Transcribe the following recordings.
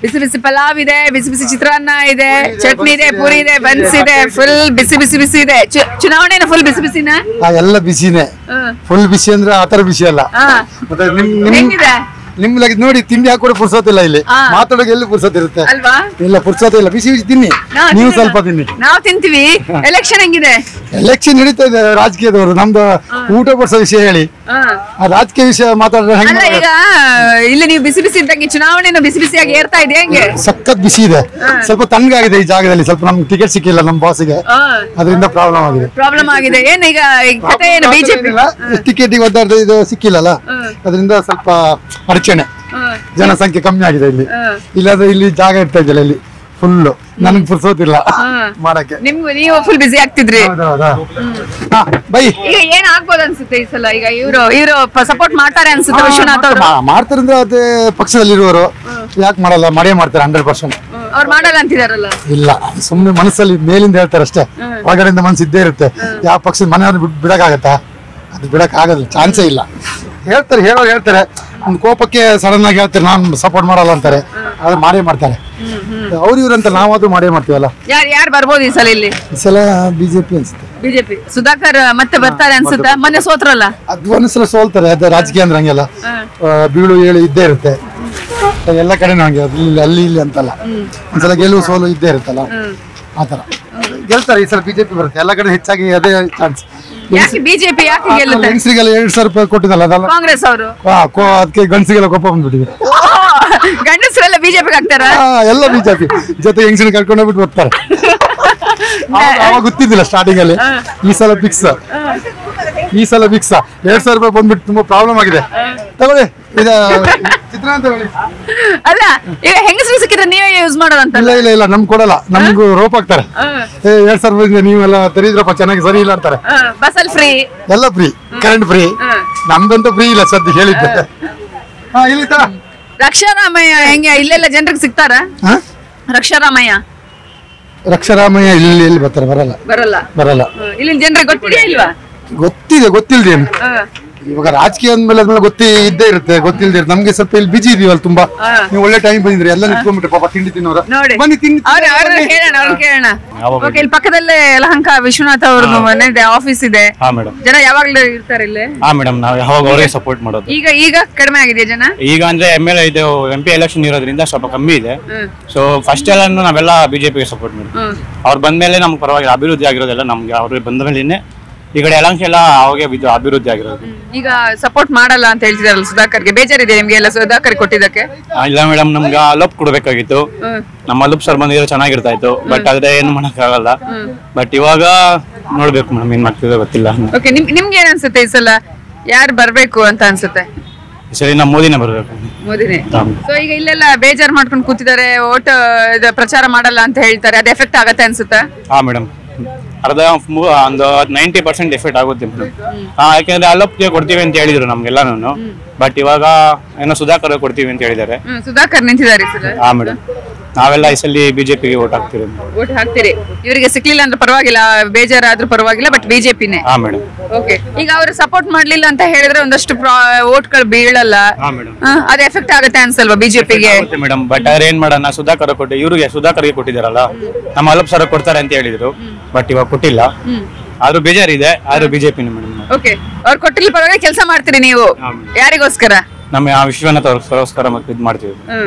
ಬಿಸಿ ಬಿಸಿ ಪಲಾವ್ ಇದೆ ಬಿಸಿ ಬಿಸಿ ಚಿತ್ರಾನ್ನ ಇದೆ ಚಟ್ನಿ ಇದೆ ಪೂರಿ ಇದೆ ಬನ್ಸ್ ಇದೆ ಫುಲ್ ಬಿಸಿ ಬಿಸಿ ಬಿಸಿ ಇದೆ ಚು- ಚುನಾವಣೆನ ಫುಲ್ ಬಿಸಿ ಬಿಸಿನ ಆ, ಎಲ್ಲ ಬಿಸಿನೇ ಫುಲ್ ಬಿಸಿ ಅಂದ್ರೆ ಆ ತರ ಬಿಸಿ ಅಲ್ಲ ಹಾ. ಮತ್ತೆ ನಿಮ್ ನಿಮ್ ಹೆಂಗಿದೆ ನಿಮ್ ಲಗ್ ನೋಡಿ ತಿಂಡಿ ಹಾಕೊಡಿ ಪುರ್ಸೋತಿಲ್ಲ ಇಲ್ಲಿ ಹಾ. ಮಾತಾಡೋಕೆ ಎಲ್ಲಿ ಪುರ್ಸೋತ್ ಇರುತ್ತೆ ಅಲ್ವಾ ಇಲ್ಲ ಪುರ್ಸೋತ ಇಲ್ಲ ಬಿಸಿ ಬಿಸಿ ತಿನ್ನಿ ನಾವ್ ನೀವು ತಿನ್ನಲ್ಲ. ಸ್ವಲ್ಪ ತಿನ್ನಿ ನಾವ್ ತಿಂತೀವಿ ಎಲೆಕ್ಷನ್ ಹೆಂಗಿದೆ ಎಲೆಕ್ಷನ್ ನಡೀತಾ ಇದೆ ರಾಜಕೀಯದವರು ನಮ್ದು ಊಟ ಬಡಿಸೋ ವಿಷಯ ಹೇಳಿ ಹಾ. ಆ ರಾಜಕೀಯ ವಿಷಯ ಮಾತಾಡಿದ್ರೆ ಹೆಂಗ್ ಅಲ್ಲ ಈಗ ಇಲ್ಲಿ ನೀವು ಬಿಸಿ ಬಿಸಿ ಇದ್ದಂಗೆ ಚುನಾವಣೆನ ಬಿಸಿ ಬಿಸಿಯಾಗಿ ಏರ್ತಾ ಇದೆ ಹೆಂಗೆ ಸಖತ್ ಬಿಸಿ ಇದೆ ಸ್ವಲ್ಪ ತಣ್ಣಗಾಗಿದೆ ಈ ಜಾಗದಲ್ಲಿ ಸ್ವಲ್ಪ ನಮ್ಗೆ ಟಿಕೆಟ್ ಸಿಕ್ಕಿಲ್ಲ ನಮ್ಮ ಬಾಸಿಗೆ ಅದರಿಂದ ಪ್ರಾಬ್ಲಮ್ ಆಗಿದೆ ಪ್ರಾಬ್ಲಮ್ ಆಗಿದೆ ಏನ್ ಈಗ ಈ ಕತೆ ಏನು ಬಿಜೆಪಿ ಟಿಕೆಟ್ ಒದ್ದಾಡ್ದ ಇದು ಸಿಕ್ಕಿಲ್ಲಲ್ಲ ಅದರಿಂದ ಸ್ವಲ್ಪ ಅಡಚಣೆ ಜನಸಂಖ್ಯೆ ಕಮ್ಮಿ ಆಗಿದೆ ಇಲ್ಲಿ ಇಲ್ಲಾಂದ್ರೆ ಇಲ್ಲಿ ಜಾಗ ಇರ್ತಾ ಇದ್ದಿಲ್ಲ ಇಲ್ಲಿ ಫುಲ್ಲು ನನಗೆ ಪುರ್ಸೋತಿಲ್ಲ ಮಾಡಕ್ಕೆ ನಿಮ್ಗೆ ನೀವು ಫುಲ್ ಬಿಸಿ ಆಗ್ತಿದ್ರಿ ಹೌದೌದಾ ಹಾ ಬೈ ಈಗ ಏನ್ ಆಗ್ಬೋದು ಅನ್ಸುತ್ತೆ ಈ ಸಲ ಈಗ ಇವರು ಇವರು ಸಪೋರ್ಟ್ ಮಾಡ್ತಾರೆ ಅನ್ಸುತ್ತೆ ವಿಶ್ವನಾಥ್ ಅವರು ಮಾ- ಮಾಡ್ತಾರಂದ್ರೆ ಅದೇ ಪಕ್ಷದಲ್ಲಿರುವವರು ಯಾಕೆ ಮಾಡಲ್ಲ ಮಾಡೇ ಮಾಡ್ತಾರೆ ಹಂಡ್ರೆಡ್ ಪರ್ಸೆಂಟ್ ಅವ್ರು ಮಾಡಲ್ಲ ಅಂತಿದಾರಲ್ಲ ಇಲ್ಲ ಸುಮ್ಮನೆ ಮನಸ್ಸಲ್ಲಿ ಮೇಲಿಂದ ಹೇಳ್ತಾರೆ ಅಷ್ಟೇ ಒಳಗಡೆಯಿಂದ ಮನಸ್ಸು ಇದ್ದೇ ಇರುತ್ತೆ ಯಾವ ಪಕ್ಷದ ಮನೆಯವ್ರನ್ನ ಬಿಟ್ ಬಿಡಕ್ಕಾಗತ್ತಾ ಅದು ಬಿಡಕ್ ಆಗೋದಿಲ್ಲ ಚಾನ್ಸೇ ಇಲ್ಲ ಹೇಳ್ತಾರೆ ಹೇಳೋರು ಹೇಳ್ತಾರೆ ಒಂದು ಕೋಪಕ್ಕೆ ಸಡನ್ ಆಗಿ ಹೇಳ್ತಾರೆ ನಾನು ಸಪೋರ್ಟ್ ಮಾಡಲ್ಲ ಅಂತಾರೆ ಆದ್ರೆ ಮಾಡೇ ಮಾಡ್ತಾರೆ ಅವ್ರು ಇವ್ರು ಅಂತ ನಾವಾದ್ರೂ ಮಾಡೇ ಮಾಡ್ತೀವಲ್ಲ ಯಾರ್ ಯಾರು ಬರ್ಬೋದು ಈ ಸಲ ಇಲ್ಲಿ ಈ ಸಲ ಬಿಜೆಪಿ ಅನ್ಸುತ್ತೆ ಬಿಜೆಪಿ ಸುಧಾಕರ್ ಮತ್ತೆ ಬರ್ತಾರೆ ಅನ್ಸುತ್ತೆ ಮೊನ್ನೆ ಸೋತ್ರಲ್ಲ ಅದು ಒಂದ್ಸಲ ಸೋಲ್ತಾರೆ ಅದು ರಾಜಕೀಯ ಅಂದ್ರೆ ಹಂಗೆಲ್ಲ ಆ, ಬೀಳು ಏಳು ಇದ್ದೇ ಇರುತ್ತೆ ಎಲ್ಲ ಕಡೆನೂ ಹಂಗೆ ಅದು ಇಲ್ಲಿ ಅಲ್ಲಿ ಇಲ್ಲಿ ಅಂತಲ್ಲ ಒಂದ್ಸಲ ಗೆಲುವು ಸೋಲು ಇದ್ದೇ ಇರುತ್ತಲ್ಲ ಆತರ ಗೆಲ್ತಾರೆ ಈ ಸಲ ಬಿಜೆಪಿ ಬರುತ್ತೆ ಎಲ್ಲ ಕಡೆ ಹೆಚ್ಚಾಗಿ ಅದೇ ಚಾನ್ಸ್ ಯಾಕೆ ಬಿಜೆಪಿ ಯಾಕೆ ಗೆಲ್ಲುತ್ತೆ ಹೆಂಗಸರಿಗೆಲ್ಲ ಎರಡ್ ಸಾವಿರ ರೂಪಾಯಿ ಕೊಟ್ಟಿದ್ದಲ್ಲ ಅದಲ್ಲ ಕಾಂಗ್ರೆಸ್ ಅವರು ಆ, ಕೋ ಅದಕ್ಕೆ ಗಂಡಸಿಗೆಲ್ಲ ಕೋಪ ಬಂದ್ಬಿಟ್ಟಿದೆ ಗಂಡಸರೆಲ್ಲ ಬಿಜೆಪಿ ಹಾಕ್ತಾರ ಆ, ಎಲ್ಲ ಬಿಜೆಪಿ ಜೊತೆ ಹೆಂಗಸಿನ ಕರ್ಕೊಂಡು ಹೋಗ್ಬಿಟ್ಟು ಬರ್ತಾರೆ ಅವಾಗ ಅವಾಗ ಗೊತ್ತಿದ್ದಿಲ್ಲ ಸ್ಟಾರ್ಟಿಂಗ್ ಅಲ್ಲಿ ಈ ಸಲ ಫಿಕ್ಸ್ ಈ ಸಲ ಫಿಕ್ಸ್ ಎರಡ್ ಸಾವಿರ ರೂಪಾಯಿ ಬಂದ್ಬಿಟ್ಟು ತುಂಬಾ ಪ್ರಾಬ್ಲಮ್ ಆಗಿದೆ ತಗೊಳ್ಳಿ ಇದ ಚಿತ್ರಾನ್ನ ತಗೊಳ್ಳಿ ಅಲ್ಲ ಈಗ ಹೆಂಗಸರು ಸಿಕ್ಕಿದ್ರೆ ನೀವೇ ಯೂಸ್ ಮಾಡೋದಂತ ಇಲ್ಲ ಇಲ್ಲ ಇಲ್ಲ ನಮ್ಗೆ ಕೊಡಲ್ಲ ನಮ್ಗೂ ರೋಪ್ ಹಾಕ್ತಾರೆ ಏ ಎರಡ್ ಸಾವಿರ ರೂಪಾಯಿ ನೀವೆಲ್ಲ ತೆರೀದ್ರಪ್ಪ ಚೆನ್ನಾಗಿ ಸರಿ ಇಲ್ಲ ಅಂತಾರೆ ಬಸ್ಸಲ್ಲಿ ಫ್ರೀ ಎಲ್ಲ ಫ್ರೀ ಕರೆಂಟ್ ಫ್ರೀ ನಮ್ದಂತೂ ಫ್ರೀ ಇಲ್ಲ ಸದ್ಯ ಹೇಳಿದ್ದೆ ಹಾ ಇಲ್ಲಿ ತರ ರಕ್ಷಾರಾಮಯ್ಯ ಹೆಂಗೆ ಇಲ್ಲೆಲ್ಲ ಜನರಿಗೆ ಸಿಗ್ತಾರ ಹಾ ರಕ್ಷಾರಾಮಯ್ಯ ರಕ್ಷಾರಾಮಯ್ಯ ಇಲ್ಲಿ ಇಲ್ಲಿ ಬರ್ತಾರೆ ಬರಲ್ಲ ಬರಲ್ಲ ಬರಲ್ಲ ಹ್ಮ್. ಇಲ್ಲಿನ ಜನರಿಗೆ ಗೊತ್ತಿದೆಯಾ ಇಲ್ವಾ ಗೊತ್ತಿದೆ ಗೊತ್ತಿಲ್ದೇನು ಇವಾಗ ರಾಜಕೀಯ ಅಂದ್ಮೇಲೆ ಅದ್ಮೇಲೆ ಗೊತ್ತೇ ಇದ್ದೇ ಇರುತ್ತೆ ಗೊತ್ತಿಲ್ದೇ ಇರುತ್ತೆ ನಮ್ಗೆ ಸ್ವಲ್ಪ ಇಲ್ಲಿ ಬಿಜಿ ಇದೀವಲ್ಲ ತುಂಬಾ ನೀವು ಒಳ್ಳೆ ಟೈಮ್ ಬಂದಿದ್ರಿ ಎಲ್ಲ ನಿಂತ್ಕೊಂಡ್ಬಿಟ್ರೆ ಪಾಪ ತಿಂಡಿ ತಿನ್ನೋರ ನೋಡಿ ಬನ್ನಿ ತಿಂಡಿ ಅವ್ರ ಅವ್ರನ್ನ ಕೇಳೋಣ ಅವ್ರನ್ನ ಕೇಳೋಣ ಓಕೆ ಇಲ್ಲಿ ಪಕ್ಕದಲ್ಲೇ ಯಲಹಂಕ ವಿಶ್ವನಾಥ್ ಅವ್ರದ್ದು ಮನೆ ಇದೆ ಆಫೀಸ್ ಇದೆ ಹಾ ಮೇಡಮ್ ಜನ ಯಾವಾಗ್ಲೂ ಇರ್ತಾರೆ ಇಲ್ಲಿ ಹಾ ಮೇಡಮ್ ನಾವು ಯಾವಾಗ ಅವರೇ ಸಪೋರ್ಟ್ ಮಾಡೋದು ಈಗ ಈಗ ಕಡಿಮೆ ಆಗಿದೆ ಜನ ಈಗ ಅಂದ್ರೆ ಎಮ್ ಎಲ್ ಇದು ಎಂ ಪಿ ಎಲೆಕ್ಷನ್ ಇರೋದ್ರಿಂದ ಸ್ವಲ್ಪ ಕಮ್ಮಿ ಇದೆ ಸೊ ಫಸ್ಟ್ ಎಲ್ಲ ನಾವೆಲ್ಲ ಬಿಜೆಪಿಗೆ ಸಪೋರ್ಟ್ ಮಾಡಿ ಅವ್ರು ಬಂದ್ಮೇಲೆ ನಮ್ಗೆ ಪರವಾಗಿಲ್ಲ ಅಭಿವೃದ್ಧಿ ಆಗಿರೋದೆಲ್ಲ ನಮ್ಗೆ ಅವ್ರು ಬಂದ ಮೇಲೇನೆ ಈ ಕಡೆ ಯಲಹಂಕ ಎಲ್ಲ ಅವಾಗೆ ಬಿದ್ದು ಅಭಿವೃದ್ಧಿ ಆಗಿರೋದು ಈಗ ಸಪೋರ್ಟ್ ಮಾಡಲ್ಲ ಅಂತ ಹೇಳ್ತಿದಾರಲ್ಲ ಸುಧಾಕರ್ಗೆ ಬೇಜಾರಿದೆ ನಿಮ್ಗೆ ಎಲ್ಲ ಸುಧಾಕರ್ ಕೊಟ್ಟಿದ್ದಕ್ಕೆ ಆ, ಇಲ್ಲ ಮೇಡಮ್ ನಮ್ಗೆ ಅಲೋಪ್ ಕೊಡ್ಬೇಕಾಗಿತ್ತು ನಮ್ಮ ಅಲೋಪ್ ಸರ್ ಬಂದಿದ್ರೆ ಚೆನ್ನಾಗಿರ್ತಾ ಇತ್ತು ಬಟ್ ಆದ್ರೆ ಏನು ಮಾಡಕ್ಕಾಗಲ್ಲ ಬಟ್ ಇವಾಗ ನೋಡ್ಬೇಕು ಮೇಡಮ್ ಏನ್ ಮಾಡ್ತಿದೆ ಗೊತ್ತಿಲ್ಲ ಓಕೆ ನಿಮ್ ನಿಮ್ಗೆ ಏನ್ ಅನ್ಸುತ್ತೆ ಈ ಸಲ ಯಾರು ಬರ್ಬೇಕು ಅಂತ ಅನ್ಸುತ್ತೆ ಈ ಸರಿ ನಮ್ಮ ಮೋದಿನೇ ಬರ್ಬೇಕು ಮೋದಿನೇ ಹಾ. ಸೊ ಈಗ ಇಲ್ಲೆಲ್ಲ ಬೇಜಾರ್ ಮಾಡ್ಕೊಂಡು ಕೂತಿದ್ದಾರೆ ಓಟ್ ಇದು ಪ್ರಚಾರ ಮಾಡಲ್ಲ ಅಂತ ಹೇಳ್ತಾರೆ ಅದು ಎಫೆಕ್ಟ್ ಆಗತ್ತೆ ಅನ್ಸುತ್ತಾ ಹಾ ಮೇಡಮ್ ಅರ್ಧ ಮು- ಒಂದು ನೈಂಟಿ ಪರ್ಸೆಂಟ್ ಎಫೆಕ್ಟ್ ಆಗುತ್ತೆ ಮೇಡಮ್ ಹಾ ಯಾಕಂದ್ರೆ ಅಲ್ಲಪ್ಗೆ ಕೊಡ್ತೀವಿ ಅಂತ ಹೇಳಿದ್ರು ನಮ್ಗೆಲ್ಲಾನು ಬಟ್ ಇವಾಗ ಏನೋ ಸುಧಾಕರ್ ಕೊಡ್ತೀವಿ ಅಂತ ಹೇಳಿದ್ದಾರೆ ಹ್ಮ್, ಸುಧಾಕರ್ ನಿಂತಿದ್ದಾರೆ ಈ ಸಲ ಹಾ ಮೇಡಮ್ ನಾವೆಲ್ಲ ಈ ಸಲ ಬಿಜೆಪಿಗೆ ಓಟ್ ಹಾಕ್ತೀವಿ ಓಟ್ ಹಾಕ್ತೀರಿ ಇವರಿಗೆ ಸಿಕ್ಲಿಲ್ಲ ಅಂದ್ರೆ ಪರವಾಗಿಲ್ಲ ಬೇಜಾರಾದ್ರೂ ಪರವಾಗಿಲ್ಲ ಬಟ್ ಬಿಜೆಪಿನೇ ಹಾ ಮೇಡಮ್ ಓಕೆ ಈಗ ಅವರು ಸಪೋರ್ಟ್ ಮಾಡ್ಲಿಲ್ಲ ಅಂತ ಹೇಳಿದ್ರೆ ಒಂದಷ್ಟು ಓಟ್ಗಳು ಬೀಳಲ್ಲ ಹಾ ಮೇಡಮ್ ಆ, ಅದು ಎಫೆಕ್ಟ್ ಆಗುತ್ತೆ ಅನ್ಸಲ್ವಾ ಬಿಜೆಪಿಗೆ ಮೇಡಮ್ ಬಟ್ ಆದ್ರೆ ಏನ್ ಮಾಡೋಣ ಸುಧಾಕರ್ ಕೊಟ್ಟು ಇವ್ರಿಗೆ ಸುಧಾಕರ್ಗೆ ಕೊಟ್ಟಿದ್ದಾರಲ್ಲ ನಮ್ಮ ಅಲ್ಲಪ್ ಸರ್ ಕೊಡ್ತಾರೆ ಅಂತ ಹೇಳಿದ್ರು ಬಟ್ ಇವಾಗ ಕೊಟ್ಟಿಲ್ಲ ಆದ್ರೂ ಬೇಜಾರಿದೆ ಆದ್ರೂ ಬಿಜೆಪಿನೇ ಮೇಡಮ್ ಓಕೆ ಅವ್ರು ಕೊಟ್ಟಿಲ್ಲ ಪರವಾಗಿ ಕೆಲಸ ಮಾಡ್ತೀರಿ ನೀವು ಯಾರಿಗೋಸ್ಕರ ನಮ್ಮ ಆ ವಿಶ್ವನಾಥ್ ಅವ್ರಿಗೋಸ್ಕರ ಮತ್ತೆ ಇದು ಮಾಡ್ತೀವಿ ಹ್ಮ್.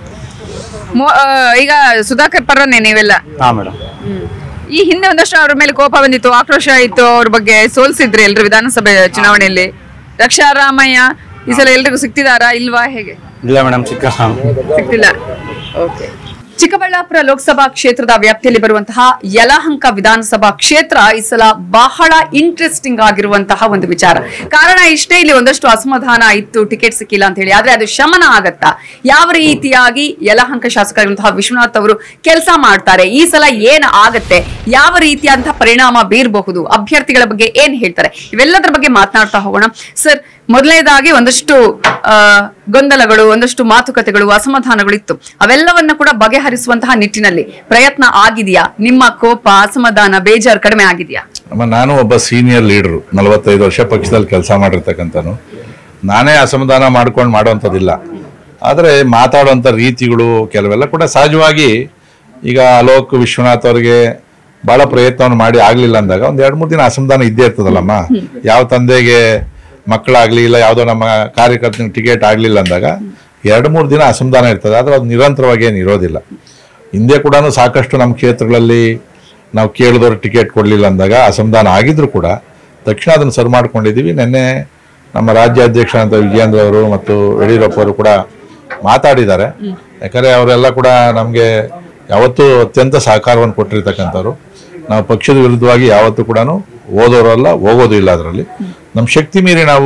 ಮೊ- ಆ, ಈಗ ಸುಧಾಕರ್ ಪರನೇ ನೀವೆಲ್ಲ ಹಾ ಮೇಡಮ್ ಈ ಹಿಂದೆ ಒಂದಷ್ಟು ಅವ್ರ ಮೇಲೆ ಕೋಪ ಬಂದಿತ್ತು ಆಕ್ರೋಶ ಇತ್ತು ಅವ್ರ ಬಗ್ಗೆ ಸೋಲ್ಸಿದ್ರಿ ಎಲ್ರು ವಿಧಾನಸಭೆ ಚುನಾವಣೆಯಲ್ಲಿ ರಕ್ಷಾರಾಮಯ್ಯ ಈ ಸಲ ಎಲ್ರಿಗೂ ಸಿಕ್ತಿದಾರಾ ಇಲ್ವಾ ಹೇಗೆ ಇಲ್ಲ ಮೇಡಮ್ ಚಿಕ್ಕ ಸಿಗ್ತಿಲ್ಲ ಓಕೆ ಚಿಕ್ಕಬಳ್ಳಾಪುರ ಲೋಕಸಭಾ ಕ್ಷೇತ್ರದ ವ್ಯಾಪ್ತಿಯಲ್ಲಿ ಬರುವಂತಹ ಯಲಹಂಕ ವಿಧಾನಸಭಾ ಕ್ಷೇತ್ರ ಈ ಸಲ ಬಹಳ ಇಂಟ್ರೆಸ್ಟಿಂಗ್ ಆಗಿರುವಂತಹ ಒಂದು ವಿಚಾರ ಕಾರಣ ಇಷ್ಟೇ ಇಲ್ಲಿ ಒಂದಷ್ಟು ಅಸಮಾಧಾನ ಇತ್ತು ಟಿಕೆಟ್ ಸಿಕ್ಕಿಲ್ಲ ಅಂತ ಹೇಳಿ ಆದ್ರೆ ಅದು ಶಮನ ಆಗತ್ತಾ ಯಾವ ರೀತಿಯಾಗಿ ಯಲಹಂಕ ಶಾಸಕರಾಗಿರುವಂತಹ ವಿಶ್ವನಾಥ್ ಅವರು ಕೆಲಸ ಮಾಡ್ತಾರೆ ಈ ಸಲ ಏನ್ ಆಗತ್ತೆ ಯಾವ ರೀತಿಯಾದಂತಹ ಪರಿಣಾಮ ಬೀರಬಹುದು ಅಭ್ಯರ್ಥಿಗಳ ಬಗ್ಗೆ ಏನ್ ಹೇಳ್ತಾರೆ ಇವೆಲ್ಲದರ ಬಗ್ಗೆ ಮಾತನಾಡ್ತಾ ಹೋಗೋಣ ಸರ್ ಮೊದಲನೇದಾಗಿ ಒಂದಷ್ಟು ಆ, ಗೊಂದಲಗಳು ಒಂದಷ್ಟು ಮಾತುಕತೆಗಳು ಅಸಮಾಧಾನಗಳು ಇತ್ತು ಅವೆಲ್ಲವನ್ನ ಕೂಡ ಬಗೆಹರಿಸುವಂತಹ ನಿಟ್ಟಿನಲ್ಲಿ ಪ್ರಯತ್ನ ಆಗಿದೆಯಾ ನಿಮ್ಮ ಕೋಪ ಅಸಮಾಧಾನ ಬೇಜಾರು ಕಡಿಮೆ ಆಗಿದೆಯಾ ಅಮ್ಮ ನಾನು ಒಬ್ಬ ಸೀನಿಯರ್ ಲೀಡರು ನಲವತ್ತೈದು ವರ್ಷ ಪಕ್ಷದಲ್ಲಿ ಕೆಲಸ ಮಾಡಿರ್ತಕ್ಕಂಥನು ನಾನೇ ಅಸಮಾಧಾನ ಮಾಡ್ಕೊಂಡು ಮಾಡೋವಂಥದ್ದಿಲ್ಲ ಆದರೆ ಮಾತಾಡುವಂಥ ರೀತಿಗಳು ಕೆಲವೆಲ್ಲ ಕೂಡ ಸಹಜವಾಗಿ ಈಗ ಅಲೋಕ್ ವಿಶ್ವನಾಥ್ ಅವರಿಗೆ ಬಹಳ ಪ್ರಯತ್ನವನ್ನು ಮಾಡಿ ಆಗ್ಲಿಲ್ಲ ಅಂದಾಗ ಒಂದ್ ಎರಡು ಮೂರು ದಿನ ಅಸಮಾಧಾನ ಇದ್ದೇ ಇರ್ತದಲ್ಲಮ್ಮ ಯಾವ ತಂದೆಗೆ ಮಕ್ಕಳಾಗ್ಲಿ ಇಲ್ಲ ಯಾವುದೋ ನಮ್ಮ ಕಾರ್ಯಕರ್ತನ ಟಿಕೆಟ್ ಆಗ್ಲಿಲ್ಲ ಅಂದಾಗ ಎರಡು ಮೂರು ದಿನ ಅಸಮಾಧಾನ ಇರ್ತದೆ ಆದ್ರೆ ಅದು ನಿರಂತರವಾಗಿ ಏನು ಇರೋದಿಲ್ಲ ಹಿಂದೆ ಕೂಡ ಸಾಕಷ್ಟು ನಮ್ಮ ಕ್ಷೇತ್ರಗಳಲ್ಲಿ ನಾವು ಕೇಳಿದವ್ರು ಟಿಕೆಟ್ ಕೊಡಲಿಲ್ಲ ಅಂದಾಗ ಅಸಮಾಧಾನ ಆಗಿದ್ರು ಕೂಡ ತಕ್ಷಣ ಅದನ್ನು ಸರಿ ಮಾಡ್ಕೊಂಡಿದ್ದೀವಿ ನಿನ್ನೆ ನಮ್ಮ ರಾಜ್ಯಾಧ್ಯಕ್ಷ ಅಂತ ವಿಜಯೇಂದ್ರ ಅವರು ಮತ್ತು ಯಡಿಯೂರಪ್ಪ ಅವರು ಕೂಡ ಮಾತಾಡಿದ್ದಾರೆ ಯಾಕಂದರೆ ಅವರೆಲ್ಲ ಕೂಡ ನಮಗೆ ಯಾವತ್ತೂ ಅತ್ಯಂತ ಸಹಕಾರವನ್ನು ಕೊಟ್ಟಿರ್ತಕ್ಕಂಥವ್ರು ನಾವು ಪಕ್ಷದ ವಿರುದ್ಧವಾಗಿ ಯಾವತ್ತೂ ಕೂಡ ಓದೋರಲ್ಲ ಹೋಗೋದು ಇಲ್ಲ ಅದರಲ್ಲಿ ನಮ್ಮ ಶಕ್ತಿ ಮೀರಿ ನಾವು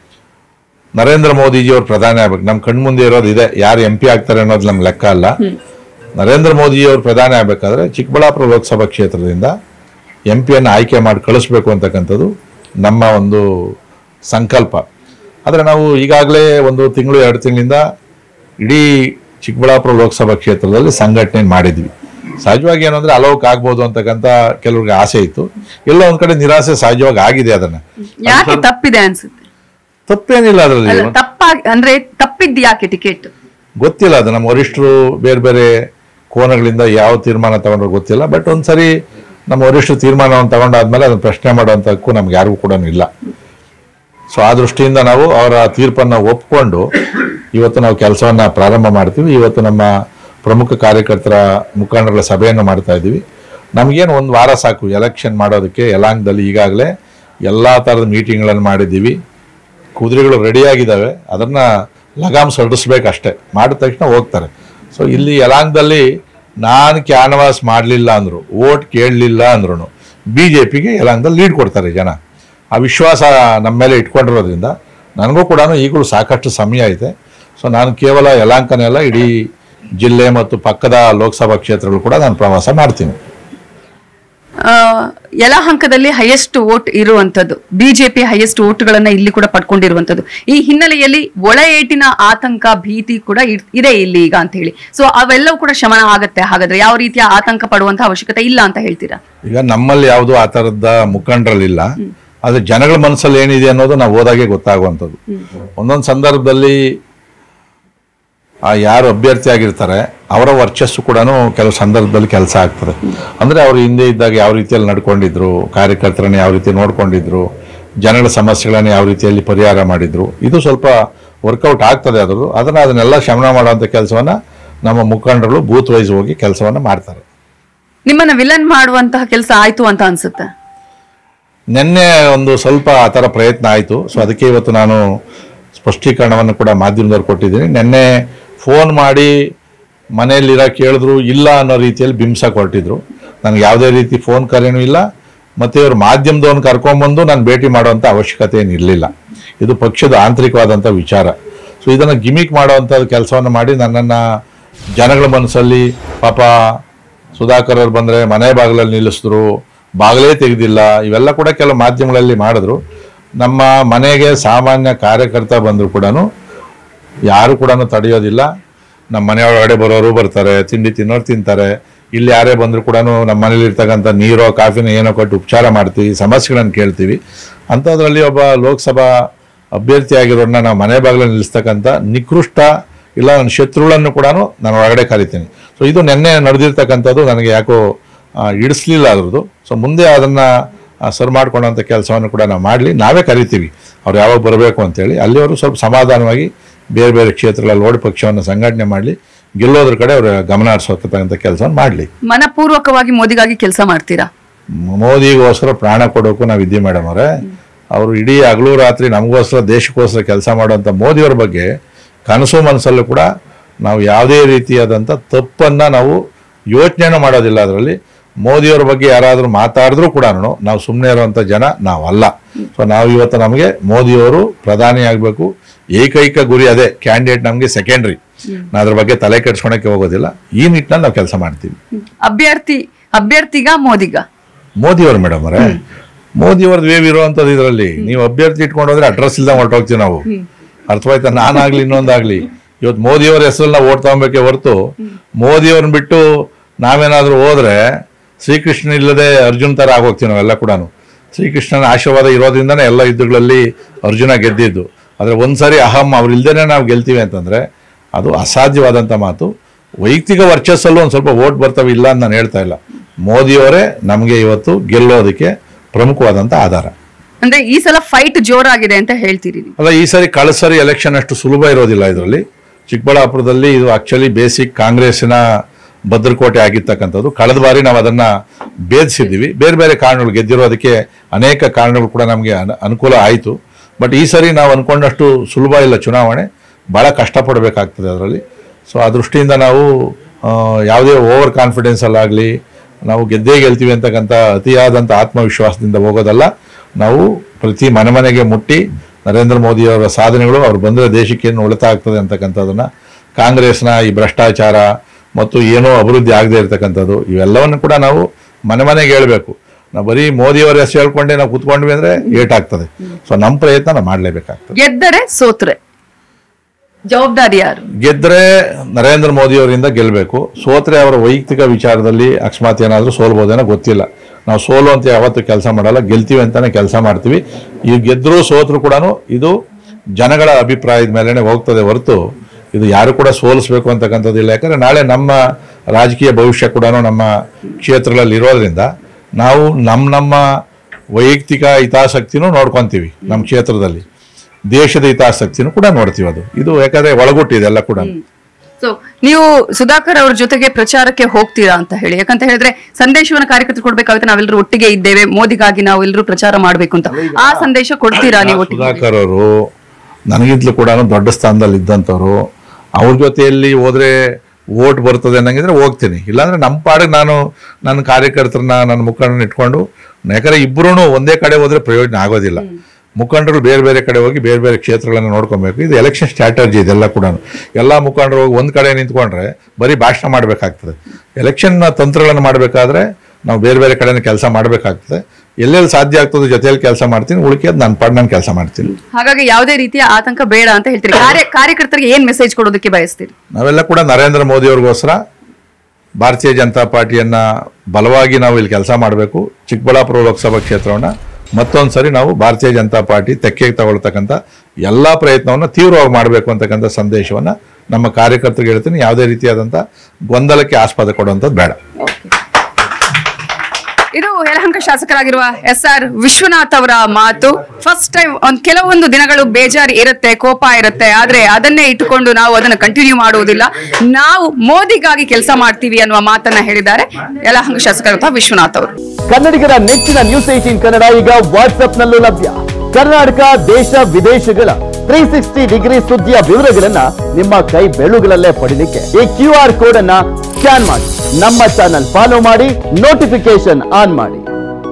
ನರೇಂದ್ರ ಮೋದಿಜಿಯವರು ಪ್ರಧಾನಿ ಆಗ್ಬೇಕು ನಮ್ಮ ಕಣ್ಮುಂದೆ ಇರೋದು ಇದೆ ಯಾರು ಎಂ ಪಿ ಆಗ್ತಾರೆ ಅನ್ನೋದು ನಮ್ಗೆ ಲೆಕ್ಕ ಅಲ್ಲ ನರೇಂದ್ರ ಮೋದಿಜಿಯವರು ಪ್ರಧಾನಿ ಆಗಬೇಕಾದ್ರೆ ಚಿಕ್ಕಬಳ್ಳಾಪುರ ಲೋಕಸಭಾ ಕ್ಷೇತ್ರದಿಂದ ಎಂ ಪಿಯನ್ನು ಆಯ್ಕೆ ಮಾಡಿ ಕಳಿಸ್ಬೇಕು ಅಂತಕ್ಕಂಥದ್ದು ನಮ್ಮ ಒಂದು ಸಂಕಲ್ಪ ಆದರೆ ನಾವು ಈಗಾಗಲೇ ಒಂದು ತಿಂಗಳು ಎರಡು ತಿಂಗಳಿಂದ ಇಡೀ ಚಿಕ್ಕಬಳ್ಳಾಪುರ ಲೋಕಸಭಾ ಕ್ಷೇತ್ರದಲ್ಲಿ ಸಂಘಟನೆ ಮಾಡಿದ್ವಿ ಸಹಜವಾಗಿ ಏನಂದ್ರೆ ಅಲೋಕ್ ಆಗ್ಬೋದು ಅಂತಕ್ಕಂಥ ಕೆಲವ್ರಿಗೆ ಆಸೆ ಇತ್ತು ಎಲ್ಲ ಒಂದ್ ಕಡೆ ನಿರಾಸೆ ಸಹಜವಾಗಿ ಆಗಿದೆ ಅದನ್ನ ಯಾಕೆ ತಪ್ಪಿದೆ ಅನ್ಸುತ್ತೆ ತಪ್ಪೇನಿಲ್ಲ ಅದರಲ್ಲಿ ಅಲ್ಲ ತಪ್ಪಾಗಿ ಅಂದ್ರೆ ತಪ್ಪಿದ್ ಯಾಕೆ ಟಿಕೆಟ್ ಗೊತ್ತಿಲ್ಲ ಅದು ನಮ್ಮ ವರಿಷ್ಠರು ಬೇರೆ ಬೇರೆ ಕೋನಗಳಿಂದ ಯಾವ ತೀರ್ಮಾನ ತಗೊಂಡ್ರು ಗೊತ್ತಿಲ್ಲ ಬಟ್ ಒಂದ್ಸರಿ ನಮ್ಮ ವರಿಷ್ಠರು ತೀರ್ಮಾನವನ್ನು ತಗೊಂಡಾದ್ಮೇಲೆ ಅದನ್ನ ಪ್ರಶ್ನೆ ಮಾಡುವಂತ ಹಕ್ಕು ನಮ್ಗೆ ಯಾರಿಗೂ ಕೂಡ ಇಲ್ಲ ಸೊ ಆ ದೃಷ್ಟಿಯಿಂದ ನಾವು ಅವರ ತೀರ್ಪನ್ನ ಒಪ್ಕೊಂಡು ಇವತ್ತು ನಾವು ಕೆಲಸವನ್ನ ಪ್ರಾರಂಭ ಮಾಡ್ತೀವಿ ಇವತ್ತು ನಮ್ಮ ಪ್ರಮುಖ ಕಾರ್ಯಕರ್ತರ ಮುಖಂಡರ ಸಭೆಯನ್ನು ಮಾಡ್ತಾ ಇದ್ದೀವಿ ನಮಗೇನು ಒಂದು ವಾರ ಸಾಕು ಎಲೆಕ್ಷನ್ ಮಾಡೋದಕ್ಕೆ ಯಲಾಂಗದಲ್ಲಿ ಈಗಾಗಲೇ ಎಲ್ಲ ಥರದ ಮೀಟಿಂಗ್ಗಳನ್ನು ಮಾಡಿದ್ದೀವಿ ಕುದುರೆಗಳು ರೆಡಿಯಾಗಿದ್ದಾವೆ ಅದನ್ನ ಲಗಾಮ್ ಸಡಿಸ್ಬೇಕಷ್ಟೇ ಮಾಡಿದ ತಕ್ಷಣ ಹೋಗ್ತಾರೆ ಸೊ ಇಲ್ಲಿ ಯಲಾಂಗದಲ್ಲಿ ನಾನು ಕ್ಯಾನ್ವಾಸ್ ಮಾಡಲಿಲ್ಲ ಅಂದರು ಓಟ್ ಕೇಳಲಿಲ್ಲ ಅಂದ್ರು ಬಿ ಜೆ ಪಿಗೆ ಯಲಾಂಗದಲ್ಲಿ ಲೀಡ್ ಕೊಡ್ತಾರೆ ಜನ ಆ ವಿಶ್ವಾಸ ನಮ್ಮ ಮೇಲೆ ಇಟ್ಕೊಂಡಿರೋದ್ರಿಂದ ನನಗೂ ಕೂಡ ಈಗಲೂ ಸಾಕಷ್ಟು ಸಮಯ ಐತೆ ಸೊ ನಾನು ಕೇವಲ ಯಲಾಂಕನೇ ಅಲ್ಲ ಇಡೀ ಜಿಲ್ಲೆ ಮತ್ತು ಪಕ್ಕದ ಲೋಕಸಭಾ ಕ್ಷೇತ್ರಗಳು ಕೂಡ ನಾನು ಪ್ರವಾಸ ಮಾಡ್ತೀನಿ ಆ, ಯಲಹಂಕದಲ್ಲಿ ಹೈಯೆಸ್ಟ್ ವೋಟ್ ಇರುವಂತದ್ದು ಬಿಜೆಪಿ ಹೈಯೆಸ್ಟ್ ವೋಟ್ಗಳನ್ನ ಇಲ್ಲಿ ಕೂಡ ಪಡ್ಕೊಂಡಿರುವಂತದ್ದು ಈ ಹಿನ್ನೆಲೆಯಲ್ಲಿ ಒಳ ಏಟಿನ ಆತಂಕ ಭೀತಿ ಕೂಡ ಇರ್- ಇದೆ ಇಲ್ಲಿ ಈಗ ಅಂತ ಹೇಳಿ ಸೊ ಅವೆಲ್ಲವೂ ಕೂಡ ಶಮನ ಆಗತ್ತೆ ಹಾಗಾದ್ರೆ ಯಾವ ರೀತಿಯ ಆತಂಕ ಪಡುವಂತ ಅವಶ್ಯಕತೆ ಇಲ್ಲ ಅಂತ ಹೇಳ್ತೀರಾ ಈಗ ನಮ್ಮಲ್ಲಿ ಯಾವುದು ಆ ಥರದ ಮುಖಂಡರಲ್ಲಿಲ್ಲ ಆದ್ರೆ ಜನಗಳ ಮನಸ್ಸಲ್ಲಿ ಏನಿದೆ ಅನ್ನೋದು ನಾವು ಹೋದಾಗೆ ಗೊತ್ತಾಗುವಂಥದ್ದು ಒಂದೊಂದು ಸಂದರ್ಭದಲ್ಲಿ ಆ ಯಾರು ಅಭ್ಯರ್ಥಿ ಆಗಿರ್ತಾರೆ ಅವರ ವರ್ಚಸ್ಸು ಕೂಡ ಕೆಲವು ಸಂದರ್ಭದಲ್ಲಿ ಕೆಲಸ ಆಗ್ತದೆ ಅಂದ್ರೆ ಅವರು ಹಿಂದೆ ಇದ್ದಾಗ ಯಾವ ರೀತಿಯಲ್ಲಿ ನಡ್ಕೊಂಡಿದ್ರು ಕಾರ್ಯಕರ್ತರನ್ನ ಯಾವ ರೀತಿ ನೋಡ್ಕೊಂಡಿದ್ರು ಜನಗಳ ಸಮಸ್ಯೆಗಳನ್ನ ಯಾವ ರೀತಿಯಲ್ಲಿ ಪರಿಹಾರ ಮಾಡಿದ್ರು ಇದು ಸ್ವಲ್ಪ ವರ್ಕೌಟ್ ಆಗ್ತದೆ ಅದ್ರದ್ದು ಅದನ್ನ ಅದನ್ನೆಲ್ಲ ಶಮನ ಮಾಡುವಂಥ ಕೆಲಸವನ್ನ ನಮ್ಮ ಮುಖಂಡರು ಬೂತ್ ವೈಸ್ ಹೋಗಿ ಕೆಲಸವನ್ನ ಮಾಡ್ತಾರೆ ನಿಮ್ಮನ್ನ ವಿಲನ್ ಮಾಡುವಂತಹ ಕೆಲಸ ಆಯ್ತು ಅಂತ ಅನ್ಸುತ್ತೆ ನಿನ್ನೆ ಒಂದು ಸ್ವಲ್ಪ ಆ ಥರ ಪ್ರಯತ್ನ ಆಯಿತು ಸೊ ಅದಕ್ಕೆ ಇವತ್ತು ನಾನು ಸ್ಪಷ್ಟೀಕರಣವನ್ನು ಕೂಡ ಮಾಧ್ಯಮದವ್ರು ಕೊಟ್ಟಿದ್ದೀನಿ ನಿನ್ನೆ ಫೋನ್ ಮಾಡಿ ಮನೆಯಲ್ಲಿರೋ ಕೇಳಿದ್ರು ಇಲ್ಲ ಅನ್ನೋ ರೀತಿಯಲ್ಲಿ ಬಿಂಬಿಸಕ್ಕೆ ಹೊರಟಿದ್ರು ನನಗೆ ಯಾವುದೇ ರೀತಿ ಫೋನ್ ಕರೆನೂ ಇಲ್ಲ ಮತ್ತು ಇವರು ಮಾಧ್ಯಮದವನ್ನ ಕರ್ಕೊಂಬಂದು ನಾನು ಭೇಟಿ ಮಾಡುವಂಥ ಅವಶ್ಯಕತೆ ಏನು ಇರಲಿಲ್ಲ ಇದು ಪಕ್ಷದ ಆಂತರಿಕವಾದಂಥ ವಿಚಾರ ಸೊ ಇದನ್ನು ಗಿಮಿಕ್ ಮಾಡುವಂಥ ಕೆಲಸವನ್ನು ಮಾಡಿ ನನ್ನನ್ನು ಜನಗಳ ಮನಸ್ಸಲ್ಲಿ ಪಾಪ ಸುಧಾಕರ್ ಅವ್ರು ಬಂದರೆ ಮನೆ ಬಾಗಿಲಲ್ಲಿ ನಿಲ್ಲಿಸಿದ್ರು ಬಾಗಿಲೇ ತೆಗೆದಿಲ್ಲ ಇವೆಲ್ಲ ಕೂಡ ಕೆಲವು ಮಾಧ್ಯಮಗಳಲ್ಲಿ ಮಾಡಿದ್ರು ನಮ್ಮ ಮನೆಗೆ ಸಾಮಾನ್ಯ ಕಾರ್ಯಕರ್ತ ಬಂದರೂ ಕೂಡ ಯಾರು ಕೂಡ ತಡೆಯೋದಿಲ್ಲ ನಮ್ಮ ಮನೆ ಒಳಗಡೆ ಬರೋರು ಬರ್ತಾರೆ ತಿಂಡಿ ತಿನ್ನೋರು ತಿಂತಾರೆ ಇಲ್ಲಿ ಯಾರೇ ಬಂದರೂ ಕೂಡ ನಮ್ಮ ಮನೇಲಿ ಇರ್ತಕ್ಕಂಥ ನೀರೋ ಕಾಫಿನ ಏನೋ ಕೊಟ್ಟು ಉಪಚಾರ ಮಾಡ್ತೀವಿ ಸಮಸ್ಯೆಗಳನ್ನು ಕೇಳ್ತೀವಿ ಅಂಥದ್ರಲ್ಲಿ ಒಬ್ಬ ಲೋಕಸಭಾ ಅಭ್ಯರ್ಥಿ ಆಗಿರೋರನ್ನ ನಾವು ಮನೆ ಬಾಗಿಲಲ್ಲಿ ನಿಲ್ಲಿಸ್ತಕ್ಕಂಥ ನಿಕೃಷ್ಟ ಇಲ್ಲ ನನ್ನ ಶತ್ರುಗಳನ್ನು ಕೂಡ ನಾನು ಒಳಗಡೆ ಕರಿತೀನಿ ಸೊ ಇದು ನಿನ್ನೆ ನಡೆದಿರ್ತಕ್ಕಂಥದ್ದು ನನಗೆ ಯಾಕೋ ಆ, ಇಡಿಸ್ಲಿಲ್ಲ ಅದ್ರದ್ದು ಸೊ ಮುಂದೆ ಅದನ್ನು ಸರ್ ಮಾಡ್ಕೊಳ್ಳೋಂಥ ಕೆಲಸವನ್ನು ಕೂಡ ನಾವು ಮಾಡಲಿ ನಾವೇ ಕರಿತೀವಿ ಅವ್ರು ಯಾವಾಗ ಬರಬೇಕು ಅಂತೇಳಿ ಅಲ್ಲಿ ಅವರು ಸ್ವಲ್ಪ ಸಮಾಧಾನವಾಗಿ ಬೇರೆ ಬೇರೆ ಕ್ಷೇತ್ರಗಳಲ್ಲಿ ಓಡಿ ಪಕ್ಷವನ್ನು ಸಂಘಟನೆ ಮಾಡಲಿ ಗೆಲ್ಲೋದ್ರ ಕಡೆ ಅವರು ಗಮನ ಹರಿಸೋತಕ್ಕಂಥ ಕೆಲಸವನ್ನು ಮಾಡಲಿ ಮನಪೂರ್ವಕವಾಗಿ ಮೋದಿಗಾಗಿ ಕೆಲಸ ಮಾಡ್ತೀರಾ ಮೋದಿಗೋಸ್ಕರ ಪ್ರಾಣ ಕೊಡೋಕ್ಕೂ ನಾವು ಇದ್ದೀವಿ ಮೇಡಮ್ ಅವರೇ ಅವರು ಇಡೀ ಹಗಲು ರಾತ್ರಿ ನಮಗೋಸ್ಕರ ದೇಶಕ್ಕೋಸ್ಕರ ಕೆಲಸ ಮಾಡುವಂಥ ಮೋದಿಯವ್ರ ಬಗ್ಗೆ ಕನಸು ಮನಸ್ಸಲ್ಲೂ ಕೂಡ ನಾವು ಯಾವುದೇ ರೀತಿಯಾದಂಥ ತಪ್ಪನ್ನ ನಾವು ಯೋಚನೆನೂ ಮಾಡೋದಿಲ್ಲ ಅದರಲ್ಲಿ ಮೋದಿಯವ್ರ ಬಗ್ಗೆ ಯಾರಾದರೂ ಮಾತಾಡಿದ್ರೂ ಕೂಡ ನಾವು ಸುಮ್ಮನೆ ಇರುವಂಥ ಜನ ನಾವಲ್ಲ ಸೊ ನಾವು ಇವತ್ತು ನಮಗೆ ಮೋದಿಯವರು ಪ್ರಧಾನಿ ಆಗಬೇಕು ಏಕೈಕ ಗುರಿ ಅದೇ ಕ್ಯಾಂಡಿಡೇಟ್ ನಮಗೆ ಸೆಕೆಂಡ್ರಿ ನಾವು ಅದ್ರ ಬಗ್ಗೆ ತಲೆ ಕೆಡ್ಸ್ಕೊಳಕ್ಕೆ ಹೋಗೋದಿಲ್ಲ ಈ ನಿಟ್ಟಿನಲ್ಲಿ ನಾವು ಕೆಲಸ ಮಾಡ್ತೀವಿ ಅಭ್ಯರ್ಥಿ ಅಭ್ಯರ್ಥಿಗ ಮೋದಿಗ ಮೋದಿಯವರು ಮೇಡಮ್ ಅವರೇ ಮೋದಿಯವ್ರದ್ದು ವೇವ್ ಇರುವಂತದ್ದು ಇದರಲ್ಲಿ ನೀವು ಅಭ್ಯರ್ಥಿ ಇಟ್ಕೊಂಡು ಹೋದ್ರೆ ಅಡ್ರೆಸ್ ಇಲ್ದಂಗೆ ಹೊರಟೋಗ್ತೀವಿ ನಾವು ಅರ್ಥವಾಯ್ತಾ ನಾನಾಗ್ಲಿ ಇನ್ನೊಂದಾಗ್ಲಿ ಇವತ್ತು ಮೋದಿಯವ್ರ ಹೆಸರನ್ನ ಓಟ್ ತಗೊಬೇಕೆ ಹೊರತು ಮೋದಿಯವ್ರನ್ನ ಬಿಟ್ಟು ನಾವೇನಾದ್ರೂ ಹೋದ್ರೆ ಶ್ರೀಕೃಷ್ಣ ಇಲ್ಲದೆ ಅರ್ಜುನ್ ತರ ಆಗೋಗ್ತೀವಿ ನಾವೆಲ್ಲ ಕೂಡ ಶ್ರೀಕೃಷ್ಣನ ಆಶೀರ್ವಾದ ಇರೋದ್ರಿಂದನೇ ಎಲ್ಲ ಯುದ್ಧಗಳಲ್ಲಿ ಅರ್ಜುನ ಗೆದ್ದಿದ್ದು ಆದ್ರೆ ಒಂದ್ಸರಿ ಅಹಂ ಅವ್ರು ಇಲ್ದೇನೆ ನಾವು ಗೆಲ್ತೀವಿ ಅಂತಂದ್ರೆ ಅದು ಅಸಾಧ್ಯವಾದಂಥ ಮಾತು ವೈಯಕ್ತಿಕ ವರ್ಚಸ್ಸಲ್ಲೂ ಒಂದು ಸ್ವಲ್ಪ ಓಟ್ ಬರ್ತವೆ ಇಲ್ಲ ಅಂತ ನಾನು ಹೇಳ್ತಾ ಇಲ್ಲ ಮೋದಿಯವರೇ ನಮಗೆ ಇವತ್ತು ಗೆಲ್ಲೋದಕ್ಕೆ ಪ್ರಮುಖವಾದಂಥ ಆಧಾರ ಅಂದ್ರೆ ಈ ಸಲ ಫೈಟ್ ಜೋರಾಗಿದೆ ಅಂತ ಹೇಳ್ತೀರಿ ನೀವು ಅಲ್ಲ ಈ ಸರಿ ಕಳೆದ ಸರಿ ಎಲೆಕ್ಷನ್ ಅಷ್ಟು ಸುಲಭ ಇರೋದಿಲ್ಲ ಇದರಲ್ಲಿ ಚಿಕ್ಕಬಳ್ಳಾಪುರದಲ್ಲಿ ಇದು ಆಕ್ಚುಲಿ ಬೇಸಿಕ್ ಕಾಂಗ್ರೆಸ್ಸಿನ ಭದ್ರಕೋಟೆ ಆಗಿರ್ತಕ್ಕಂಥದ್ದು ಕಳೆದ ಬಾರಿ ನಾವು ಅದನ್ನ ಭೇದಿಸಿದ್ದೀವಿ ಬೇರೆ ಬೇರೆ ಕಾರಣಗಳು ಗೆದ್ದಿರೋದಕ್ಕೆ ಅನೇಕ ಕಾರಣಗಳು ಕೂಡ ನಮಗೆ ಅನ- ಅನುಕೂಲ ಆಯಿತು ಬಟ್ ಈ ಸರಿ ನಾವು ಅನ್ಕೊಂಡಷ್ಟು ಸುಲಭ ಇಲ್ಲ ಚುನಾವಣೆ ಭಾಳ ಕಷ್ಟಪಡಬೇಕಾಗ್ತದೆ ಅದರಲ್ಲಿ ಸೊ ಆ ದೃಷ್ಟಿಯಿಂದ ನಾವು ಆ, ಯಾವುದೇ ಓವರ್ ಕಾನ್ಫಿಡೆನ್ಸಲ್ಲಾಗಲಿ ನಾವು ಗೆದ್ದೇ ಗೆಲ್ತೀವಿ ಅಂತಕ್ಕಂಥ ಅತಿಯಾದಂಥ ಆತ್ಮವಿಶ್ವಾಸದಿಂದ ಹೋಗೋದಲ್ಲ ನಾವು ಪ್ರತಿ ಮನೆ ಮನೆಗೆ ಮುಟ್ಟಿ ನರೇಂದ್ರ ಮೋದಿಯವರ ಸಾಧನೆಗಳು ಅವ್ರು ಬಂದರೆ ದೇಶಕ್ಕೆ ಏನು ಉಳಿತಾಯ ಆಗ್ತದೆ ಅಂತಕ್ಕಂಥದ್ದನ್ನ ಕಾಂಗ್ರೆಸ್ನ ಈ ಭ್ರಷ್ಟಾಚಾರ ಮತ್ತು ಏನೋ ಅಭಿವೃದ್ಧಿ ಆಗದೆ ಇರತಕ್ಕಂಥದ್ದು ಇವೆಲ್ಲವನ್ನು ಕೂಡ ನಾವು ಮನೆ ಮನೆಗೆ ಹೇಳಬೇಕು ನಾವು ಬರೀ ಮೋದಿಯವರ ಹೆಸರು ಹೇಳ್ಕೊಂಡೆ ನಾವು ಕೂತ್ಕೊಂಡ್ವಿ ಅಂದರೆ ಏಟಾಗ್ತದೆ ಸೊ ನಮ್ಮ ಪ್ರಯತ್ನ ನಾವು ಮಾಡಲೇಬೇಕಾಗ್ತದೆ ಗೆದ್ದರೆ ಸೋತ್ರೆ ಜವಾಬ್ದಾರಿ ಯಾರು ಗೆದ್ರೆ ನರೇಂದ್ರ ಮೋದಿ ಅವರಿಂದ ಗೆಲ್ಲಬೇಕು ಸೋತ್ರೆ ಅವರ ವೈಯಕ್ತಿಕ ವಿಚಾರದಲ್ಲಿ ಅಕಸ್ಮಾತ್ ಏನಾದರೂ ಸೋಲ್ಬೋದೇನೋ ಗೊತ್ತಿಲ್ಲ ನಾವು ಸೋಲು ಅಂತ ಯಾವತ್ತೂ ಕೆಲಸ ಮಾಡಲ್ಲ ಗೆಲ್ತೀವಿ ಅಂತಾನೆ ಕೆಲಸ ಮಾಡ್ತೀವಿ ಈ ಗೆದ್ದರೂ ಸೋತ್ರು ಕೂಡ ಇದು ಜನಗಳ ಅಭಿಪ್ರಾಯದ ಮೇಲೆನೆ ಹೋಗ್ತದೆ ಹೊರತು ಇದು ಯಾರು ಕೂಡ ಸೋಲಿಸ್ಬೇಕು ಅಂತಕ್ಕಂಥದ್ದಿಲ್ಲ ಯಾಕಂದ್ರೆ ನಾಳೆ ನಮ್ಮ ರಾಜಕೀಯ ಭವಿಷ್ಯ ಕೂಡ ನಮ್ಮ ಕ್ಷೇತ್ರಗಳಲ್ಲಿ ಇರೋದ್ರಿಂದ ನಾವು ನಮ್ಮ ನಮ್ಮ ವೈಯಕ್ತಿಕ ಹಿತಾಸಕ್ತಿನೂ ನೋಡ್ಕೊಂತೀವಿ ನಮ್ಮ ಕ್ಷೇತ್ರದಲ್ಲಿ ದೇಶದ ಹಿತಾಸಕ್ತಿನೂ ಕೂಡ ನೋಡ್ತೀವಿ ಅದು ಇದು ಯಾಕಂದ್ರೆ ಒಳಗೊಟ್ಟಿದೆ ಎಲ್ಲ ಕೂಡ ಸೊ ನೀವು ಸುಧಾಕರ್ ಅವ್ರ ಜೊತೆಗೆ ಪ್ರಚಾರಕ್ಕೆ ಹೋಗ್ತೀರಾ ಅಂತ ಹೇಳಿ ಯಾಕಂತ ಹೇಳಿದ್ರೆ ಸಂದೇಶವನ್ನ ಕಾರ್ಯಕರ್ತರು ಕೊಡ್ಬೇಕಾಗುತ್ತೆ ನಾವೆಲ್ಲರೂ ಒಟ್ಟಿಗೆ ಇದ್ದೇವೆ ಮೋದಿಗಾಗಿ ನಾವು ಎಲ್ಲರೂ ಪ್ರಚಾರ ಮಾಡ್ಬೇಕು ಅಂತ ಆ ಸಂದೇಶ ಕೊಡ್ತೀರಾ ನೀವು ಒಟ್ಟಿಗೆ ಸುಧಾಕರ್ ಅವರು ನನಗಿಂತಲೂ ಕೂಡ ದೊಡ್ಡ ಸ್ಥಾನದಲ್ಲಿ ಇದ್ದಂಥವ್ರು ಅವ್ರ ಜೊತೆಯಲ್ಲಿ ಹೋದ್ರೆ ಓಟ್ ಬರ್ತದೆ ಅನ್ನಂಗಿದ್ರೆ ಹೋಗ್ತೀನಿ ಇಲ್ಲಾಂದ್ರೆ ನಮ್ಮ ಪಾಡಿಗೆ ನಾನು ನನ್ನ ಕಾರ್ಯಕರ್ತರನ್ನ ನನ್ನ ಮುಖಂಡರನ್ನ ಇಟ್ಕೊಂಡು ಯಾಕಂದ್ರೆ ಇಬ್ಬರೂ ಒಂದೇ ಕಡೆ ಹೋದ್ರೆ ಪ್ರಯೋಜನ ಆಗೋದಿಲ್ಲ ಮುಖಂಡರು ಬೇರೆ ಬೇರೆ ಕಡೆ ಹೋಗಿ ಬೇರೆ ಬೇರೆ ಕ್ಷೇತ್ರಗಳನ್ನು ನೋಡ್ಕೊಬೇಕು ಇದು ಎಲೆಕ್ಷನ್ ಸ್ಟ್ರಾಟಜಿ ಇದೆಲ್ಲ ಕೂಡ ಎಲ್ಲ ಮುಖಂಡರು ಹೋಗಿ ಒಂದು ಕಡೆ ನಿಂತ್ಕೊಂಡ್ರೆ ಬರೀ ಭಾಷಣ ಮಾಡಬೇಕಾಗ್ತದೆ ಎಲೆಕ್ಷನ್ ತಂತ್ರಗಳನ್ನು ಮಾಡಬೇಕಾದ್ರೆ ನಾವು ಬೇರೆ ಬೇರೆ ಕಡೆನೇ ಕೆಲಸ ಮಾಡಬೇಕಾಗ್ತದೆ ಎಲ್ಲೆಲ್ಲಿ ಸಾಧ್ಯ ಆಗ್ತದೆ ಜೊತೆಯಲ್ಲಿ ಕೆಲಸ ಮಾಡ್ತೀನಿ ಉಳಿಕೆದು ನನ್ನ ಪಾಡ್ ನಾನು ಕೆಲಸ ಮಾಡ್ತೀನಿ ಹಾಗಾಗಿ ಯಾವುದೇ ರೀತಿಯ ಆತಂಕ ಬೇಡ ಅಂತ ಹೇಳ್ತೀರಿ ಕಾರ್ಯ ಕಾರ್ಯಕರ್ತರಿಗೆ ಏನ್ ಮೆಸೇಜ್ ಕೊಡೋದಕ್ಕೆ ಬಯಸ್ತೀರಿ ನಾವೆಲ್ಲ ಕೂಡ ನರೇಂದ್ರ ಮೋದಿ ಅವ್ರಿಗೋಸ್ಕರ ಭಾರತೀಯ ಜನತಾ ಪಾರ್ಟಿಯನ್ನ ಬಲವಾಗಿ ನಾವು ಇಲ್ಲಿ ಕೆಲಸ ಮಾಡಬೇಕು ಚಿಕ್ಕಬಳ್ಳಾಪುರ ಲೋಕಸಭಾ ಕ್ಷೇತ್ರವನ್ನ ಮತ್ತೊಂದು ಸರಿ ನಾವು ಭಾರತೀಯ ಜನತಾ ಪಾರ್ಟಿ ತೆಕ್ಕೆಗೆ ತಗೊಳ್ತಕ್ಕಂಥ ಎಲ್ಲ ಪ್ರಯತ್ನವನ್ನು ತೀವ್ರವಾಗಿ ಮಾಡಬೇಕು ಅಂತಕ್ಕಂಥ ಸಂದೇಶವನ್ನ ನಮ್ಮ ಕಾರ್ಯಕರ್ತರಿಗೆ ಹೇಳ್ತೀನಿ ಯಾವುದೇ ರೀತಿಯಾದಂಥ ಗೊಂದಲಕ್ಕೆ ಆಸ್ಪದ ಕೊಡುವಂಥದ್ದು ಬೇಡ ಇದು ಯಲಹಂಕ ಶಾಸಕರಾಗಿರುವ ಎಸ್ ಆರ್ ವಿಶ್ವನಾಥ್ ಅವರ ಮಾತು ಫಸ್ಟ್ ಟೈಮ್ ಒಂದ್ ಕೆಲವೊಂದು ದಿನಗಳು ಬೇಜಾರು ಇರುತ್ತೆ ಕೋಪ ಇರುತ್ತೆ ಆದ್ರೆ ಅದನ್ನೇ ಇಟ್ಟುಕೊಂಡು ನಾವು ಅದನ್ನ ಕಂಟಿನ್ಯೂ ಮಾಡುವುದಿಲ್ಲ ನಾವು ಮೋದಿಗಾಗಿ ಕೆಲಸ ಮಾಡ್ತೀವಿ ಅನ್ನುವ ಮಾತನ್ನ ಹೇಳಿದ್ದಾರೆ ಯಲಹಂಕ ಶಾಸಕರಾದ ವಿಶ್ವನಾಥ್ ಅವರು ಕನ್ನಡಿಗರ ನೆಚ್ಚಿನ ನ್ಯೂಸ್ ಏಟೀನ್ ಕನ್ನಡ ಈಗ ವಾಟ್ಸ್ಆಪ್ ನಲ್ಲೂ ಲಭ್ಯ ಕರ್ನಾಟಕ ದೇಶ ವಿದೇಶಗಳ ತ್ರೀ ಸಿಕ್ಸ್ಟಿ ಡಿಗ್ರಿ ಸುದ್ದಿಯ ವಿವರಗಳನ್ನ ನಿಮ್ಮ ಕೈ ಬೆಳುಗಳಲ್ಲೇ ಪಡಿಲಿಕ್ಕೆ ಈ ಕ್ಯೂ ಆರ್ ಕೋಡ್ ಅನ್ನ ಸ್ಕ್ಯಾನ್ ಮಾಡಿ ನಮ್ಮ ಚಾನಲ್ ಫಾಲೋ ಮಾಡಿ ನೋಟಿಫಿಕೇಶನ್ ಆನ್ ಮಾಡಿ